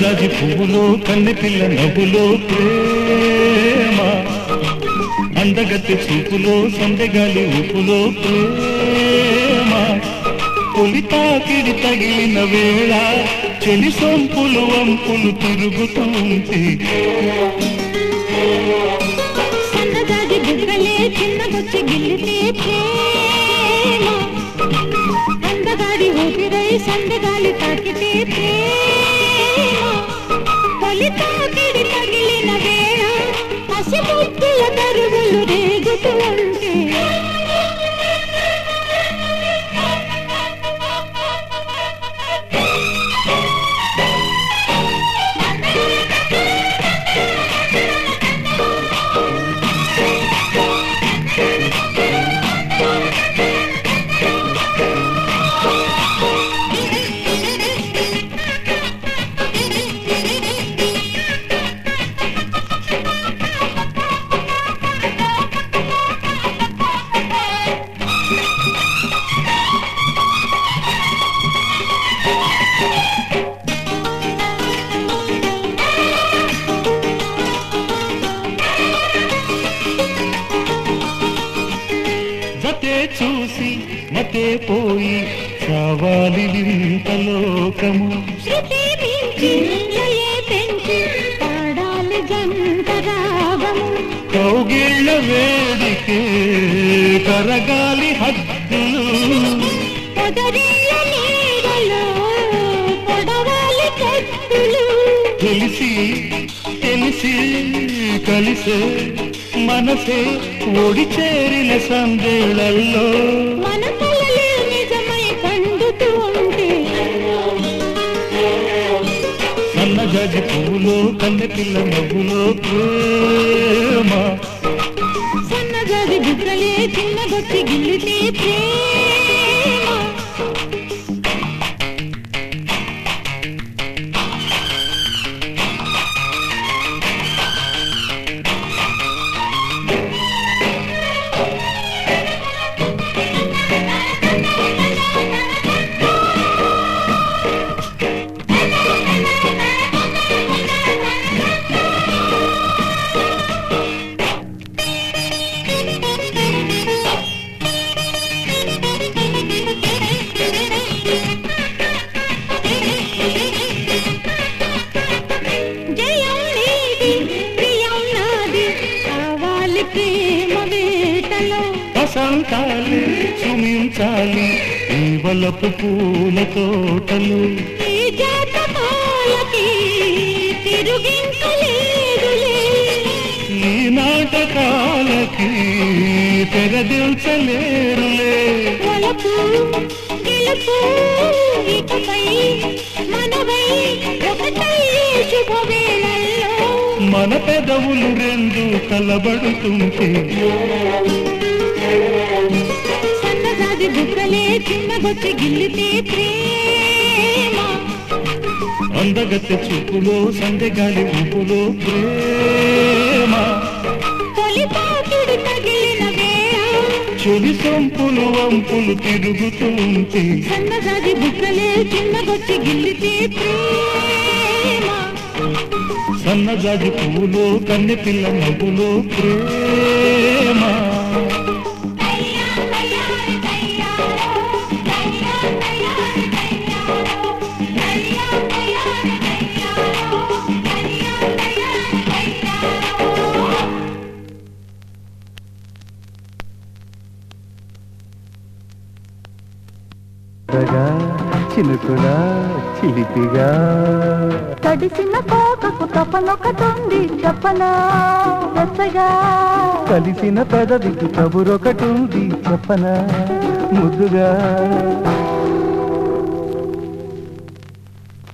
సన్నజాజి పువ్వులో కన్నె పిల్ల నవ్వులో ప్రేమ అందగత్తె చూపులో సందెగాలి ఊపులో ప్రేమ తొలి తాకిడి తగిలిన వేళ చెలి సొంపులు వంపులు తిరుగుతుంటే సన్నదాది బుగ్గలే చిన్నగొచ్చి గిల్లితే ప్రేమ అందగాడి ఊపిరై సందగాలి తాకితే ప్రేమ తొలి తాకిడి తగిలిన వేళ పసిముద్దుల తరుగులు రేగుతూ ఉంటే జతే చూసి మతే పోయి కావాలి వింత లోకము శృతి మించి లయే పెంచి పాడాలి జంట రాగము కౌగిళ్ళ వేడికే కరగాలి హద్దులు పొదరిల్ల నీడలో పొడవాలి కత్తులు తెలిసి తెలిసి కలిసే మనసే ఒడి చేరిన సందేళల్లో మన కలలే నిజమై పండుతూ ఉంటే సన్నజాజి పువ్వులో కన్నె పిల్ల నవ్వులో ప్రేమ సన్నగాది బుగ్గలే చిన్నగొచ్చి గిల్లితే ప్రేమ జయం నీది ప్రియం నాది కావాలి ప్రేమ వేటలో వసంతాలి సుమించాలి ఈ వలపు పూల తోటలు ఈ జాతకాలకి తిరుగించలేదులే ఈ నాటకాలకి తెరదించలేరులే వలపు గెలుపు ఇకపై మనవై ఒకటై శుభవేళల్లో మన పెదవులు రెండు కలబడుతుంటే సన్నగాది బుగ్గలే చిన్నగొచ్చి గిల్లితే ప్రేమ అందగత్తె చూపులో సందెగాలి ఊపులో ప్రేమ తొలి తాకిడి తగిలిన వేళ చెలి సొంపులు వంపులు తిరుగుతుంటే సన్నగాది బుగ్గలే చిన్నగొచ్చి గిల్లితే ప్రేమ సన్నజాజి పువ్వులో కన్నె పిల్ల నవ్వులో ప్రేమ చినుకులా చిలిపిగా తడిసిన కోకకు తపనొకటుంది చెప్పనా వెచ్చగా కలిసిన పెదవికి కబురొకటుంది చెప్పనా ముద్దుగా